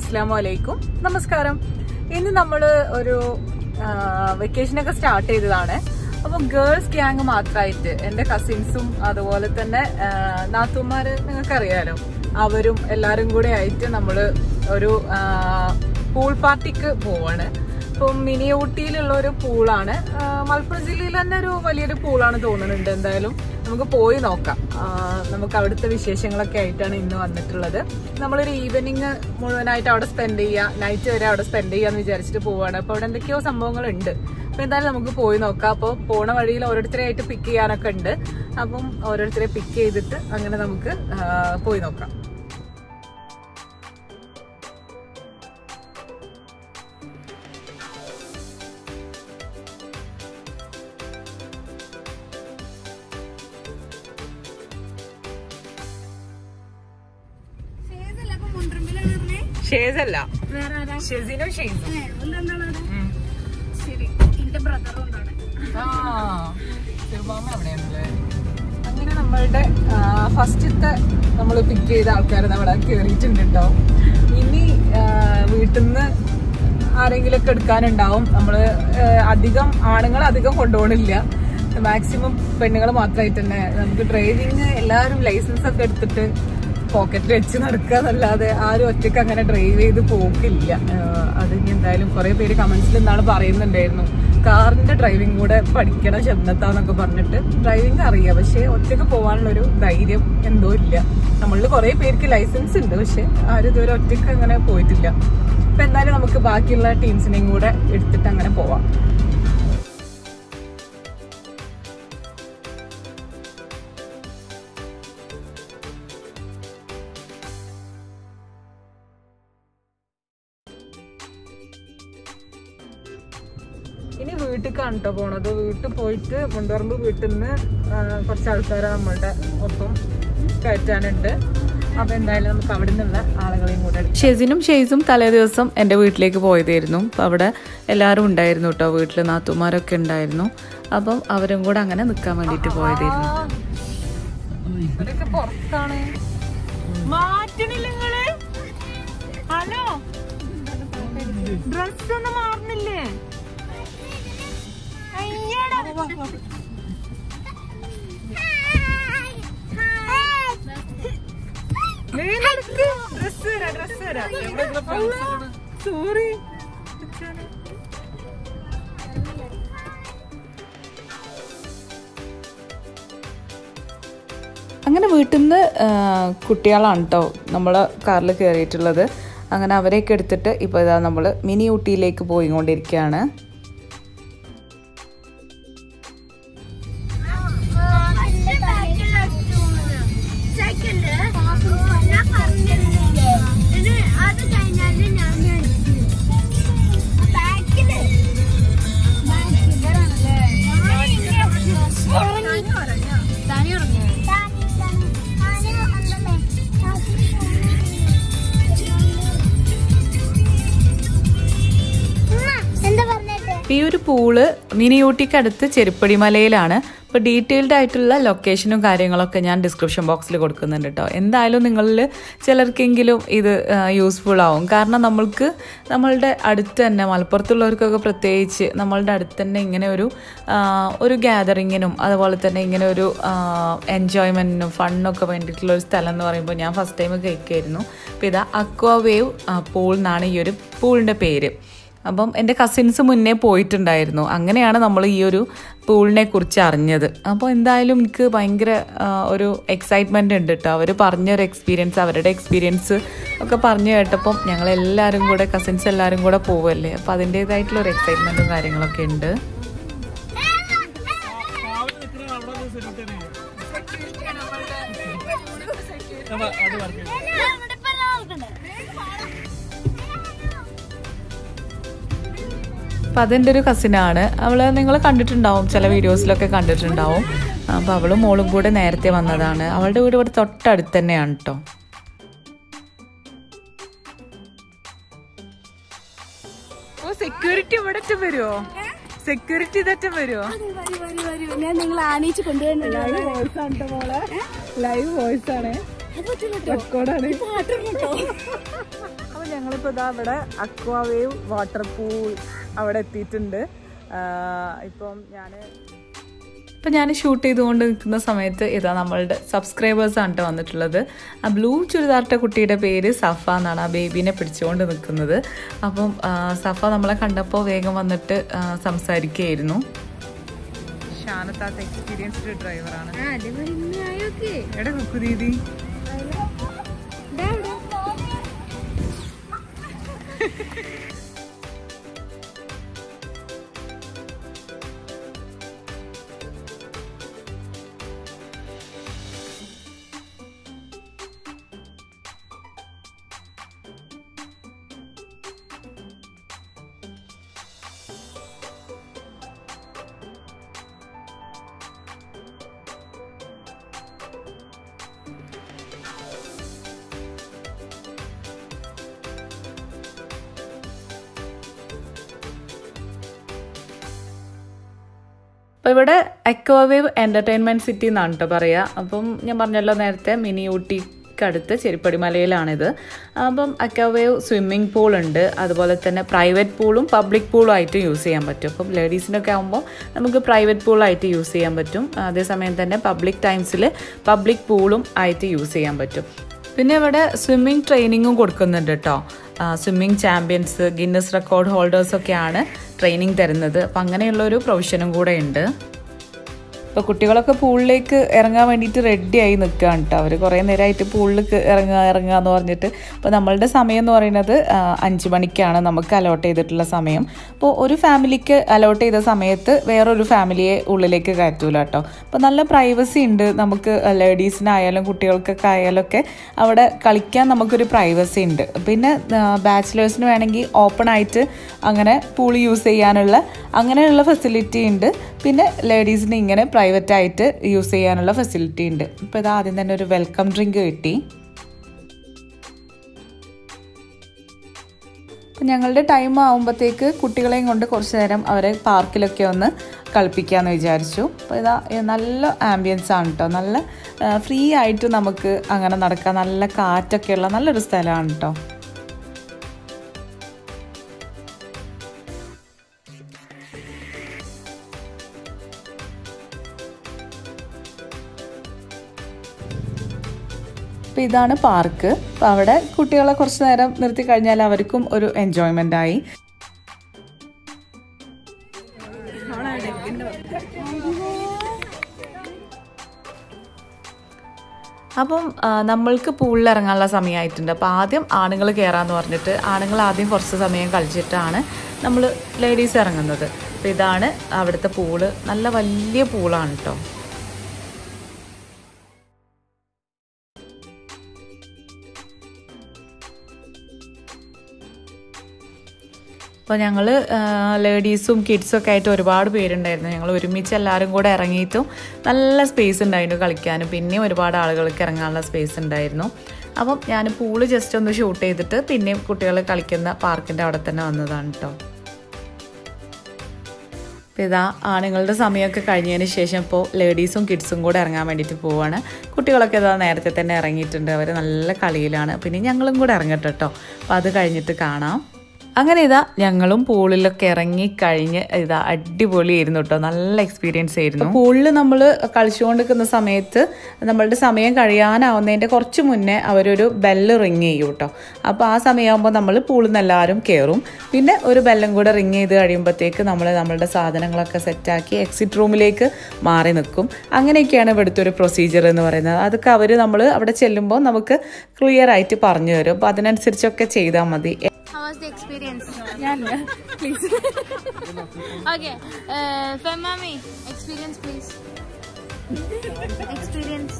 അസ്സാം വലൈക്കും നമസ്കാരം ഇന്ന് നമ്മള് ഒരു വെക്കേഷനൊക്കെ സ്റ്റാർട്ട് ചെയ്തതാണ് അപ്പൊ ഗേൾസ് ഗ്യാങ് മാത്രമായിട്ട് എന്റെ കസിൻസും അതുപോലെ തന്നെ ആ, നാത്തൂമാര് നിങ്ങൾക്കറിയാലോ അവരും എല്ലാരും കൂടെ ആയിട്ട് നമ്മള് ഒരു പൂൾ പാർട്ടിക്ക് പോവാണ് ഇപ്പം മിനി ഊട്ടിയിലുള്ള ഒരു പൂളാണ് ആ, മലപ്പുറം ജില്ലയിൽ തന്നെ ഒരു വലിയൊരു പൂളാണ് തോന്നുന്നുണ്ട് എന്തായാലും നമുക്ക് പോയി നോക്കാം ആ, നമുക്ക് അവിടുത്തെ വിശേഷങ്ങളൊക്കെ ആയിട്ടാണ് ഇന്ന് വന്നിട്ടുള്ളത് നമ്മളൊരു ഈവനിങ് മുഴുവനായിട്ട് അവിടെ സ്പെൻഡ് ചെയ്യുക നൈറ്റ് വരെ അവിടെ സ്പെൻഡ് ചെയ്യാന്ന് വിചാരിച്ചിട്ട് പോവാണ് അപ്പൊ അവിടെ എന്തൊക്കെയോ സംഭവങ്ങളുണ്ട് അപ്പൊ എന്തായാലും നമുക്ക് പോയി നോക്കാം അപ്പോൾ പോണ വഴിയിൽ ഓരോരുത്തരെ ആയിട്ട് പിക്ക് ചെയ്യാനൊക്കെ ഉണ്ട് അപ്പം ഓരോരുത്തരെ പിക്ക് ചെയ്തിട്ട് അങ്ങനെ നമുക്ക് ആ, പോയി നോക്കാം ഷേസല്ല, അപ്പൊ മുണ്ട്രമ്പിലാണ് പറഞ്ഞേ? ഷേസല്ല വേറെ ആരാ? ഷെസിനും ഷെയ്സും ഏ, ഓലെന്താണ് അവിടെ? ശരി എന്റെ ബ്രദറും ഉണ്ട് അവിടെ അങ്ങനെ നമ്മളുടെ ഫസ്റ്റത്തെ നമ്മൾ പിക്ക് ചെയ്ത ആൾക്കാർ നമ്മുടെ കയറിയിട്ടുണ്ട് കേട്ടോ ഇനി വീട്ടിൽ നിന്ന് ആരെങ്കിലും ഒക്കെ എടുക്കാനുണ്ടാവും നമ്മള് ആ, അധികം ആണുങ്ങൾ അധികം കൊണ്ടുപോകണില്ല മാക്സിമം പെണ്ണുങ്ങൾ മാത്രമായിട്ട് തന്നെ നമുക്ക് ഡ്രൈവിങ് എല്ലാവരും ലൈസൻസ് ഒക്കെ എടുത്തിട്ട് പോക്കറ്റിൽ വെച്ച് നടക്കുക എന്നല്ലാതെ ആരും ഒറ്റയ്ക്ക് അങ്ങനെ ഡ്രൈവ് ചെയ്ത് പോക്കില്ല ആഹ് അത് ഇനി എന്തായാലും കുറെ പേര് കമന്റ്സിൽ ഇന്നാണ് പറയുന്നുണ്ടായിരുന്നു കാറിന്റെ ഡ്രൈവിംഗ് കൂടെ പഠിക്കണം ഷബ്നത്താന്നൊക്കെ പറഞ്ഞിട്ട് ഡ്രൈവിംഗ് അറിയാം പക്ഷെ ഒറ്റയ്ക്ക് പോകാനുള്ളൊരു ധൈര്യം എന്തോ ഇല്ല നമ്മളിൽ കുറെ പേർക്ക് ലൈസൻസ് ഉണ്ട് പക്ഷെ ആരും ഇതുവരെ ഒറ്റയ്ക്ക് അങ്ങനെ പോയിട്ടില്ല അപ്പൊ എന്തായാലും നമുക്ക് ബാക്കിയുള്ള ടീംസിനെയും കൂടെ എടുത്തിട്ട് അങ്ങനെ പോവാം ഇനി വീട്ടിലേക്കാണ് കേട്ടോ പോണത് വീട്ടിൽ പോയിട്ട് മുണ്ടറമ്പ് വീട്ടിൽ നിന്ന് കുറച്ച് ആൾക്കാരെ നമ്മളുടെ ഒപ്പം കയറ്റാനുണ്ട് അപ്പൊ എന്തായാലും നമുക്ക് അവിടെ നിന്നുള്ള ആളുകളെയും കൂടെ ഷെസിനും ഷെയ്സും തലേ ദിവസം എൻ്റെ വീട്ടിലേക്ക് പോയതായിരുന്നു അപ്പം അവിടെ എല്ലാവരും ഉണ്ടായിരുന്നു കേട്ടോ വീട്ടിൽ നാത്തുമാരൊക്കെ ഉണ്ടായിരുന്നു അപ്പം അവരും കൂടെ അങ്ങനെ നിൽക്കാൻ വേണ്ടിയിട്ട് പോയതായിരുന്നു ഇവരൊക്കെ പുറത്താണ് മാറ്റണില്ല നിങ്ങള് ഹലോ ഡ്രസ് ഒന്നും മാറുന്നില്ലേ സോറി അങ്ങനെ വീട്ടിൽ നിന്ന് കുട്ടികളാണ് കേട്ടോ നമ്മൾ കാറിൽ കയറിയിട്ടുള്ളത് അങ്ങനെ അവരെയൊക്കെ എടുത്തിട്ട് ഇപ്പോൾ ഇതാ നമ്മൾ മിനി ഊട്ടിയിലേക്ക് പോയിക്കൊണ്ടിരിക്കുകയാണ് സെക്കൻഡ് ഞാൻ പറഞ്ഞിരുന്നില്ലേ ഇത് അത് കഴിഞ്ഞാല് ഞാൻ മേടിച്ചു ബാക്കില് താനി ഉറങ്ങി എന്താ പറഞ്ഞിട്ട് ഈ ഒരു പൂള് മിനി ഊട്ടിക്ക് അടുത്ത് ചെരുപ്പടി മലയിലാണ് ഇപ്പോൾ ഡീറ്റെയിൽഡ് ആയിട്ടുള്ള ലൊക്കേഷനും കാര്യങ്ങളൊക്കെ ഞാൻ ഡിസ്ക്രിപ്ഷൻ ബോക്സിൽ കൊടുക്കുന്നുണ്ട് കേട്ടോ എന്തായാലും നിങ്ങളിൽ ചിലർക്കെങ്കിലും ഇത് യൂസ്ഫുൾ ആവും കാരണം നമ്മൾക്ക് നമ്മളുടെ അടുത്ത് തന്നെ മലപ്പുറത്തുള്ളവർക്കൊക്കെ പ്രത്യേകിച്ച് നമ്മളുടെ അടുത്ത് തന്നെ ഇങ്ങനെ ഒരു ആ, ഒരു ഗ്യാതറിങ്ങിനും അതുപോലെ തന്നെ ഇങ്ങനെ ഒരു എൻജോയ്മെൻറ്റിനും ഫണ്ണൊക്കെ വേണ്ടിയിട്ടുള്ള ഒരു സ്ഥലം എന്ന് പറയുമ്പോൾ ഞാൻ ഫസ്റ്റ് ടൈം കേൾക്കുമായിരുന്നു അപ്പോൾ ഇതാ അക്വ വേവ് പൂൾ എന്നാണ് ഈ ഒരു പൂളിൻ്റെ പേര് അപ്പം എൻ്റെ കസിൻസ് മുന്നേ പോയിട്ടുണ്ടായിരുന്നു അങ്ങനെയാണ് നമ്മൾ ഈ ഒരു പൂളിനെ കുറിച്ച് അറിഞ്ഞത് അപ്പോൾ എന്തായാലും എനിക്ക് ഭയങ്കര ആ, ഒരു എക്സൈറ്റ്മെൻ്റ് ഉണ്ട് കേട്ടോ അവർ പറഞ്ഞൊരു എക്സ്പീരിയൻസ് അവരുടെ എക്സ്പീരിയൻസ് ഒക്കെ പറഞ്ഞു കേട്ടപ്പം ഞങ്ങൾ എല്ലാവരും കൂടെ കസിൻസ് എല്ലാവരും കൂടെ പോവല്ലേ അപ്പോൾ അതിൻ്റേതായിട്ടുള്ള ഒരു എക്സൈറ്റ്മെൻറ്റും കാര്യങ്ങളൊക്കെ ഉണ്ട് അപ്പം അതെൻ്റെ ഒരു കസിനാണ് അവൾ നിങ്ങൾ കണ്ടിട്ടുണ്ടാവും ചില വീഡിയോസിലൊക്കെ കണ്ടിട്ടുണ്ടാവും അപ്പോൾ അവളും മോളും കൂടെ നേരത്തെ വന്നതാണ് അവളുടെ വീട് ഇവിടെ തൊട്ടടുത്ത് തന്നെയാണ് കേട്ടോ സെക്യൂരിറ്റി ഇവിടെ വരുമോ സെക്യൂരിറ്റി ഇതറ്റം വരുമോ വരൂ വരൂ വരൂ ഞാൻ നിങ്ങൾ ആനയിച്ച് കൊണ്ടുവരുന്നുണ്ടോ വോയിസ് ആണ് മോളെ ലൈവ് വോയിസ് ആണ് റെക്കോർഡാണ് പാട്ടും കേട്ടോ അപ്പൊ ഞങ്ങളിപ്പോൾ ഇതാ ഇവിടെ അക്വാവേവ് വാട്ടർ പൂൾ അവിടെ എത്തിയിട്ടുണ്ട് ഇപ്പം ഞാൻ ഇപ്പം ഞാൻ ഷൂട്ട് ചെയ്തുകൊണ്ട് നിൽക്കുന്ന സമയത്ത് ഇതാ നമ്മളുടെ സബ്സ്ക്രൈബേഴ്സ് ആണ് ട്ടോ വന്നിട്ടുള്ളത് ആ ബ്ലൂ ചുരിദാറിട്ട കുട്ടിയുടെ പേര് സഫ എന്നാണ് ആ ബേബീനെ പിടിച്ചുകൊണ്ട് നിൽക്കുന്നത് അപ്പം ആ, സഫ നമ്മളെ കണ്ടപ്പോൾ വേഗം വന്നിട്ട് ആ, സംസാരിക്കുകയായിരുന്നു ഷാനത്താത്ത എക്സ്പീരിയൻസ്ഡ് ഡ്രൈവറാണ് എവിടെ കുക്കു ദീദി അപ്പോൾ ഇവിടെ അക്വാവേവ് എൻ്റർടൈൻമെൻറ്റ് സിറ്റി എന്നാണ് കേട്ടോ പറയുക അപ്പം ഞാൻ പറഞ്ഞല്ലോ നേരത്തെ മിനി ഊട്ടിക്കടുത്ത് ചെരിപ്പടി മലയിലാണിത് അപ്പം അക്വാവേവ് സ്വിമ്മിംഗ് പൂൾ ഉണ്ട് അതുപോലെ തന്നെ പ്രൈവറ്റ് പൂളും പബ്ലിക് പൂളും ആയിട്ട് യൂസ് ചെയ്യാൻ പറ്റും അപ്പം ലേഡീസിനൊക്കെ ആകുമ്പോൾ നമുക്ക് പ്രൈവറ്റ് പൂളായിട്ട് യൂസ് ചെയ്യാൻ പറ്റും അതേസമയം തന്നെ പബ്ലിക് ടൈംസിൽ പബ്ലിക് പൂളും ആയിട്ട് യൂസ് ചെയ്യാൻ പറ്റും പിന്നെ ഇവിടെ സ്വിമ്മിംഗ് ട്രെയിനിങ്ങും കൊടുക്കുന്നുണ്ട് കേട്ടോ സ്വിമ്മിംഗ് ചാമ്പ്യൻസ് ഗിന്നസ് റെക്കോർഡ് ഹോൾഡേഴ്സൊക്കെയാണ് ട്രെയിനിങ് തരുന്നത് അപ്പം അങ്ങനെയുള്ള ഒരു പ്രൊഫഷനും കൂടെ ഉണ്ട് ഇപ്പോൾ കുട്ടികളൊക്കെ പൂളിലേക്ക് ഇറങ്ങാൻ വേണ്ടിയിട്ട് റെഡി ആയി നിൽക്കുകയാണ് കേട്ടോ അവർ കുറേ നേരമായിട്ട് പൂളിൽ ഇറങ്ങുക ഇറങ്ങുക എന്ന് പറഞ്ഞിട്ട് അപ്പോൾ നമ്മളുടെ സമയം എന്ന് പറയുന്നത് ആ, അഞ്ച് മണിക്കാണ് നമുക്ക് അലോട്ട് ചെയ്തിട്ടുള്ള സമയം അപ്പോൾ ഒരു ഫാമിലിക്ക് അലോട്ട് ചെയ്ത സമയത്ത് വേറൊരു ഫാമിലിയെ ഉള്ളിലേക്ക് കയറ്റൂല കേട്ടോ അപ്പോൾ നല്ല പ്രൈവസി ഉണ്ട് നമുക്ക് ലേഡീസിനായാലും കുട്ടികൾക്കൊക്കെ ആയാലും ഒക്കെ അവിടെ കളിക്കാൻ നമുക്കൊരു പ്രൈവസി ഉണ്ട് പിന്നെ ബാച്ചിലേഴ്സിന് വേണമെങ്കിൽ ഓപ്പൺ ആയിട്ട് അങ്ങനെ പൂൾ യൂസ് ചെയ്യാനുള്ള അങ്ങനെയുള്ള ഫെസിലിറ്റി ഉണ്ട് പിന്നെ ലേഡീസിന് ഇങ്ങനെ പ്രൈവറ്റ് ആയിട്ട് യൂസ് ചെയ്യാനുള്ള ഫെസിലിറ്റി ഉണ്ട് ഇപ്പോൾ ഇത് ആദ്യം തന്നെ ഒരു വെൽക്കം ഡ്രിങ്ക് കിട്ടി അപ്പം ഞങ്ങളുടെ ടൈം ആകുമ്പോഴത്തേക്ക് കുട്ടികളെയും കൊണ്ട് കുറച്ച് നേരം അവരെ പാർക്കിലൊക്കെ ഒന്ന് കളിപ്പിക്കാമെന്ന് വിചാരിച്ചു അപ്പോൾ ഇതാ ഇത് നല്ല ആംബിയൻസ് ആണ് കേട്ടോ നല്ല ഫ്രീ ആയിട്ട് നമുക്ക് അങ്ങനെ നടക്കാം നല്ല കാറ്റൊക്കെയുള്ള നല്ലൊരു സ്ഥലമാണ് കേട്ടോ അപ്പോൾ ഇതാണ് പാർക്ക് അപ്പോൾ അവിടെ കുട്ടികളെ കുറച്ച് നേരം നിർത്തി കഴിഞ്ഞാൽ അവർക്കും ഒരു എൻജോയ്മെൻ്റ് ആയി അപ്പം ആ, നമ്മൾക്ക് പൂളിൽ ഇറങ്ങാനുള്ള സമയമായിട്ടുണ്ട് അപ്പോൾ ആദ്യം ആണുങ്ങൾ കയറാമെന്ന് പറഞ്ഞിട്ട് ആണുങ്ങൾ ആദ്യം കുറച്ച് സമയം കളിച്ചിട്ടാണ് നമ്മൾ ലേഡീസ് ഇറങ്ങുന്നത് അപ്പോൾ ഇതാണ് അവിടുത്തെ പൂള് നല്ല വലിയ പൂളാണ് കേട്ടോ അപ്പോൾ ഞങ്ങൾ ലേഡീസും കിഡ്സും ഒക്കെ ആയിട്ട് ഒരുപാട് പേരുണ്ടായിരുന്നു ഞങ്ങൾ ഒരുമിച്ച് എല്ലാവരും കൂടെ ഇറങ്ങിയിട്ടും നല്ല സ്പേസ് ഉണ്ടായിരുന്നു കളിക്കാനും പിന്നെയും ഒരുപാട് ആളുകൾക്ക് ഇറങ്ങാനുള്ള സ്പേസ് ഉണ്ടായിരുന്നു അപ്പം ഞാൻ പൂള് ജസ്റ്റ് ഒന്ന് ഷൂട്ട് ചെയ്തിട്ട് പിന്നെയും കുട്ടികൾ കളിക്കുന്ന പാർക്കിൻ്റെ അവിടെ തന്നെ വന്നതാണ് കേട്ടോ അപ്പോൾ ഇതാ ആണുങ്ങളുടെ സമയമൊക്കെ കഴിഞ്ഞതിന് ശേഷം ഇപ്പോൾ ലേഡീസും കിഡ്സും കൂടെ ഇറങ്ങാൻ വേണ്ടിയിട്ട് പോവാണ് കുട്ടികളൊക്കെ ഇതാ നേരത്തെ തന്നെ ഇറങ്ങിയിട്ടുണ്ട് അവർ നല്ല കളിയിലാണ് പിന്നെ ഞങ്ങളും കൂടെ ഇറങ്ങട്ടെ കേട്ടോ അപ്പോൾ അത് കഴിഞ്ഞിട്ട് കാണാം അങ്ങനെ ഇതാ ഞങ്ങളും പൂളിലൊക്കെ ഇറങ്ങി കഴിഞ്ഞ് ഇതാ അടിപൊളിയായിരുന്നു കേട്ടോ നല്ല എക്സ്പീരിയൻസ് ആയിരുന്നു പൂളിൽ നമ്മൾ കളിച്ചുകൊണ്ടിരിക്കുന്ന സമയത്ത് നമ്മളുടെ സമയം കഴിയാനാവുന്നതിൻ്റെ കുറച്ച് മുന്നേ അവരൊരു ബെല്ല് റിങ് ചെയ്യും കേട്ടോ അപ്പോൾ ആ സമയമാകുമ്പോൾ നമ്മൾ പൂളിൽ നിന്ന് എല്ലാവരും കയറും പിന്നെ ഒരു ബെല്ലും കൂടെ റിങ് ചെയ്ത് കഴിയുമ്പോഴത്തേക്ക് നമ്മൾ നമ്മളുടെ സാധനങ്ങളൊക്കെ സെറ്റാക്കി എക്സിറ്റ് റൂമിലേക്ക് മാറി നിൽക്കും അങ്ങനെയൊക്കെയാണ് ഇവിടുത്തെ ഒരു പ്രൊസീജിയർ എന്ന് പറയുന്നത് അതൊക്കെ അവർ നമ്മൾ അവിടെ ചെല്ലുമ്പോൾ നമുക്ക് ക്ലിയർ ആയിട്ട് പറഞ്ഞു തരും അപ്പോൾ അതിനനുസരിച്ചൊക്കെ ചെയ്താൽ മതി How was the experience? okay. Uh, Femami, experience please. experience.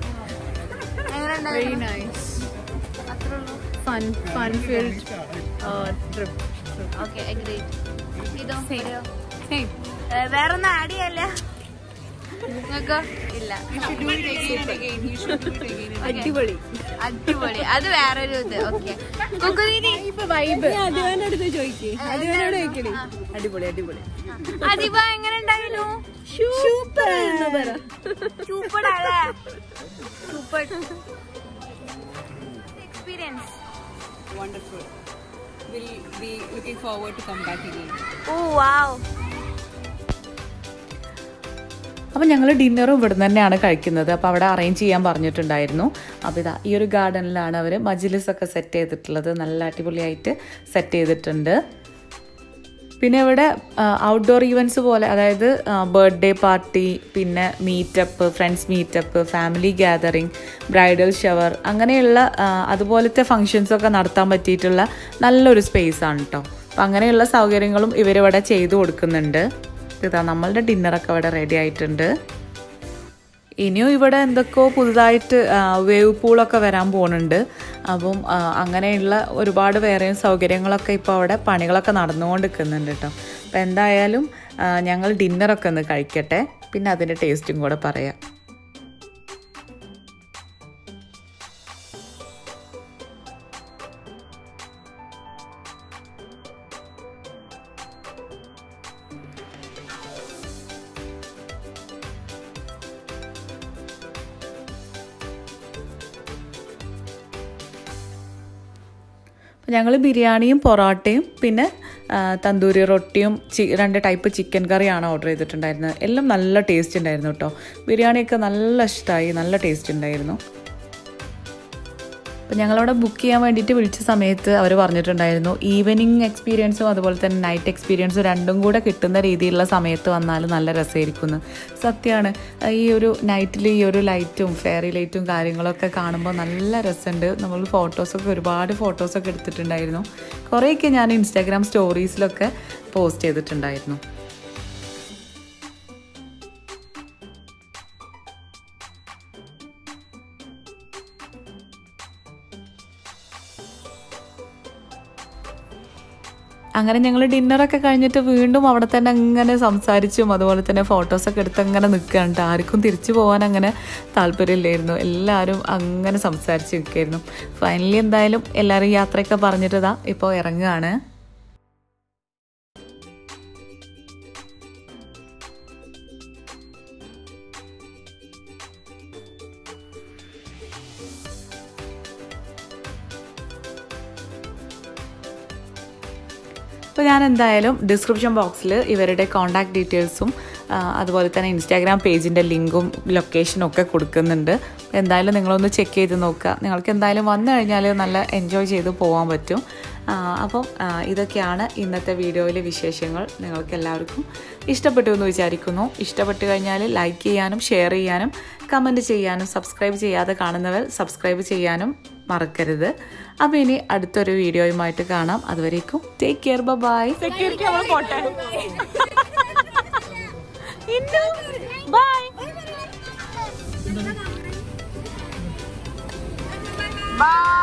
Very nice. Fun, fun filled uh, trip. Okay, agreed. ഇതോ ഇതോ? ഏ, വേറൊന്നും ആഡ് ചെയ്യല്ല നിങ്ങൾക്കോ ഇല്ല അടിപൊളി അടിപൊളി അത് വേറൊരു ഇത് ഓക്കെ കുക്കുദീദി വൈബ് അടിപൊളി അടിപൊളി അതിപ്പോ എങ്ങനെ ഉണ്ടായിരുന്നു സൂപ്പർ സൂപ്പർ അല്ലേ super experience wonderful. We'll be looking forward to come back again. ഓ വാവ് അപ്പോൾ ഞങ്ങൾ ഡിന്നറും ഇവിടെ തന്നെയാണ് കഴിക്കുന്നത് അപ്പോൾ അവിടെ അറേഞ്ച് ചെയ്യാൻ പറഞ്ഞിട്ടുണ്ടായിരുന്നു അപ്പോൾ ഇതാ ഈ ഒരു ഗാർഡനിലാണ് അവർ മജിലിസ് ഒക്കെ സെറ്റ് ചെയ്തിട്ടുള്ളത് നല്ല അടിപൊളിയായിട്ട് സെറ്റ് ചെയ്തിട്ടുണ്ട് പിന്നെ ഇവിടെ ഔട്ട്ഡോർ ഈവൻറ്റ്സ് പോലെ അതായത് ബർത്ത്ഡേ പാർട്ടി പിന്നെ meetup friends meetup family gathering bridal shower അങ്ങനെയുള്ള ആ, അതുപോലത്തെ ഫങ്ഷൻസൊക്കെ നടത്താൻ പറ്റിയിട്ടുള്ള നല്ലൊരു സ്പേസ് ആണ് കേട്ടോ അപ്പം അങ്ങനെയുള്ള സൗകര്യങ്ങളും ഇവരിവിടെ ചെയ്തു കൊടുക്കുന്നുണ്ട് ഇതാ നമ്മളുടെ ഡിന്നറൊക്കെ ഇവിടെ റെഡി ആയിട്ടുണ്ട് ഇനിയും ഇവിടെ എന്തൊക്കെയോ പുതുതായിട്ട് വേവ് പൂളൊക്കെ വരാൻ പോകുന്നുണ്ട് അപ്പം ആ, അങ്ങനെയുള്ള ഒരുപാട് വേറെയും സൗകര്യങ്ങളൊക്കെ ഇപ്പോൾ അവിടെ പണികളൊക്കെ നടന്നുകൊണ്ട് നിൽക്കുന്നുണ്ട് കേട്ടോ അപ്പം എന്തായാലും ആ, ഞങ്ങൾ ഡിന്നറൊക്കെ ഒന്ന് കഴിക്കട്ടെ പിന്നെ അതിൻ്റെ ടേസ്റ്റും കൂടെ പറയാം ഞങ്ങൾ ബിരിയാണിയും പൊറോട്ടയും പിന്നെ ആ, തന്തൂരി റൊട്ടിയും ചി രണ്ട് ടൈപ്പ് ചിക്കൻ കറിയാണ് ഓർഡർ ചെയ്തിട്ടുണ്ടായിരുന്നത് എല്ലാം നല്ല ടേസ്റ്റ് ഉണ്ടായിരുന്നു കേട്ടോ ബിരിയാണിയൊക്കെ നല്ല ഇഷ്ടമായി നല്ല ടേസ്റ്റ് ഉണ്ടായിരുന്നു അപ്പം ഞങ്ങളവിടെ ബുക്ക് ചെയ്യാൻ വേണ്ടിയിട്ട് വിളിച്ച സമയത്ത് അവർ പറഞ്ഞിട്ടുണ്ടായിരുന്നു ഈവനിങ് എക്സ്പീരിയൻസും അതുപോലെ തന്നെ നൈറ്റ് എക്സ്പീരിയൻസും രണ്ടും കൂടെ കിട്ടുന്ന രീതിയിലുള്ള സമയത്ത് വന്നാൽ നല്ല രസമായിരിക്കുന്നു സത്യമാണ് ഈ ഒരു നൈറ്റിൽ ഈ ഒരു ലൈറ്റും ഫെയറി ലൈറ്റും കാര്യങ്ങളൊക്കെ കാണുമ്പോൾ നല്ല രസമുണ്ട് നമ്മൾ ഫോട്ടോസൊക്കെ ഒരുപാട് ഫോട്ടോസൊക്കെ എടുത്തിട്ടുണ്ടായിരുന്നു കുറേയൊക്കെ ഞാൻ ഇൻസ്റ്റാഗ്രാം സ്റ്റോറീസിലൊക്കെ പോസ്റ്റ് ചെയ്തിട്ടുണ്ടായിരുന്നു അങ്ങനെ ഞങ്ങൾ ഡിന്നറൊക്കെ കഴിഞ്ഞിട്ട് വീണ്ടും അവിടെ തന്നെ അങ്ങനെ സംസാരിച്ചും അതുപോലെ തന്നെ ഫോട്ടോസൊക്കെ എടുത്ത് അങ്ങനെ നിൽക്കുകയാണ് ആർക്കും തിരിച്ചു പോകാൻ അങ്ങനെ താല്പര്യമില്ലായിരുന്നു എല്ലാവരും അങ്ങനെ സംസാരിച്ച് നിൽക്കുകയായിരുന്നു ഫൈനലി എന്തായാലും എല്ലാവരും യാത്രയൊക്കെ പറഞ്ഞിട്ട് ഇപ്പോൾ ഇറങ്ങുകയാണ് അപ്പോൾ ഞാൻ എന്തായാലും ഡിസ്ക്രിപ്ഷൻ ബോക്സിൽ ഇവരുടെ കോൺടാക്ട് ഡീറ്റെയിൽസും ആ, അതുപോലെ തന്നെ ഇൻസ്റ്റാഗ്രാം പേജിൻ്റെ ലിങ്കും ലൊക്കേഷനും ഒക്കെ കൊടുക്കുന്നുണ്ട് എന്തായാലും നിങ്ങളൊന്ന് ചെക്ക് ചെയ്ത് നോക്കുക നിങ്ങൾക്ക് എന്തായാലും വന്നു കഴിഞ്ഞാൽ നല്ല എൻജോയ് ചെയ്ത് പോകാൻ പറ്റും ആ, അപ്പം ആ, ഇതൊക്കെയാണ് ഇന്നത്തെ വീഡിയോയിലെ വിശേഷങ്ങൾ നിങ്ങൾക്ക് എല്ലാവർക്കും ഇഷ്ടപ്പെട്ടു എന്ന് വിചാരിക്കുന്നു ഇഷ്ടപ്പെട്ടു കഴിഞ്ഞാൽ ലൈക്ക് ചെയ്യാനും ഷെയർ ചെയ്യാനും കമൻറ്റ് ചെയ്യാനും സബ്സ്ക്രൈബ് ചെയ്യാതെ കാണുന്നവർ സബ്സ്ക്രൈബ് ചെയ്യാനും മറക്കരുത് അപ്പോൾ ഇനി അടുത്തൊരു വീഡിയോയുമായിട്ട് കാണാം അതുവരേക്കും ടേക്ക് കെയർ ബൈ സെക്യൂരിറ്റി നമ്മൾ പോട്ടെ ബൈ ബൈ